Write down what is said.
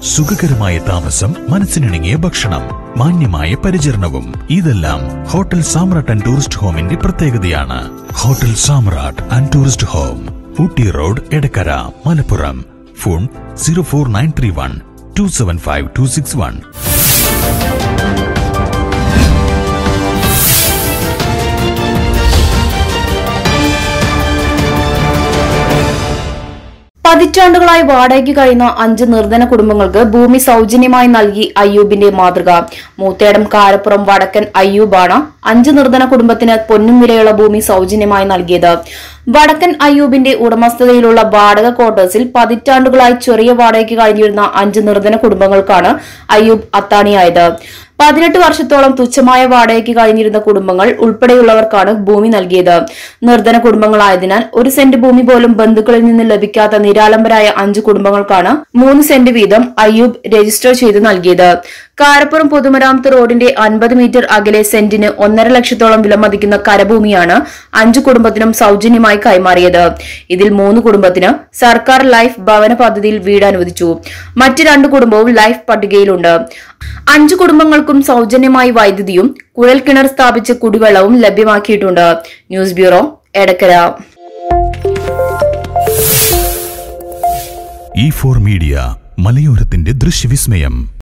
സുഖകരമായ താമസം മനസ്സിനിണങ്ങിയ ഭക്ഷണം മാന്യമായ പരിചരണവും ഇതെല്ലാം ഹോട്ടൽ സാമ്രാട്ട് ആൻഡ് ടൂറിസ്റ്റ് ഹോമിന്റെ പ്രത്യേകതയാണ് hotel Samrat and tourist home Ooty road Edakkara Malappuram phone zero four nine three one two seven five two six one പതിറ്റാണ്ടുകളായി വാടകയ്ക്ക് കഴിയുന്ന അഞ്ച് നിർധന കുടുംബങ്ങൾക്ക് ഭൂമി സൗജന്യമായി നൽകി അയ്യൂബിന്റെ മാതൃക മൂത്തേടം കാരപ്പുറം വടക്കൻ അയ്യൂബാണ് അഞ്ച് നിർധന കുടുംബത്തിന് പൊന്നും വിലയുള്ള ഭൂമി സൗജന്യമായി നൽകിയത് വടക്കൻ അയ്യൂബിന്റെ ഉടമസ്ഥതയിലുള്ള വാടക ക്വാർട്ടേഴ്സിൽ പതിറ്റാണ്ടുകളായി ചെറിയ വാടകയ്ക്ക് കഴിഞ്ഞിരുന്ന അഞ്ച് നിർധന കുടുംബങ്ങൾക്കാണ് അയ്യൂബ് അത്താണിയായത് പതിനെട്ട് വർഷത്തോളം തുച്ഛമായ വാടകയ്ക്ക് കഴിഞ്ഞിരുന്ന കുടുംബങ്ങൾ ഉൾപ്പെടെയുള്ളവർക്കാണ് ഭൂമി നൽകിയത് നിർധന കുടുംബങ്ങളായതിനാൽ ഒരു സെന്റ് ഭൂമി പോലും ബന്ധുക്കളിൽ നിന്ന് ലഭിക്കാത്ത നിരാലംബരായ അഞ്ച് കുടുംബങ്ങൾക്കാണ് മൂന്ന് സെന്റ് വീതം അയ്യൂബ് രജിസ്റ്റർ ചെയ്ത് നൽകിയത് കാരപ്പുറം പൊതുമരാമത്ത് റോഡിന്റെ അൻപത് മീറ്റർ അകലെ സെന്റിന് ഒന്നര ലക്ഷത്തോളം വിലമതിക്കുന്ന കരഭൂമിയാണ് അഞ്ചു കുടുംബത്തിനും സൗജന്യമായി കൈമാറിയത് ഇതിൽ മൂന്ന് കുടുംബത്തിന് സർക്കാർ ലൈഫ് ഭവന പദ്ധതിയിൽ വീട് അനുവദിച്ചു മറ്റ് രണ്ട് കുടുംബവും ലൈഫ് പട്ടികയിലുണ്ട് അഞ്ചു കുടുംബങ്ങൾക്കും സൗജന്യമായി വൈദ്യുതിയും കുഴൽക്കിണർ സ്ഥാപിച്ച് കുടിവെള്ളവും ലഭ്യമാക്കിയിട്ടുണ്ട് news bureau Edakkara E four media മലയോരത്തിന്റെ ദൃശ്യവിസ്മയം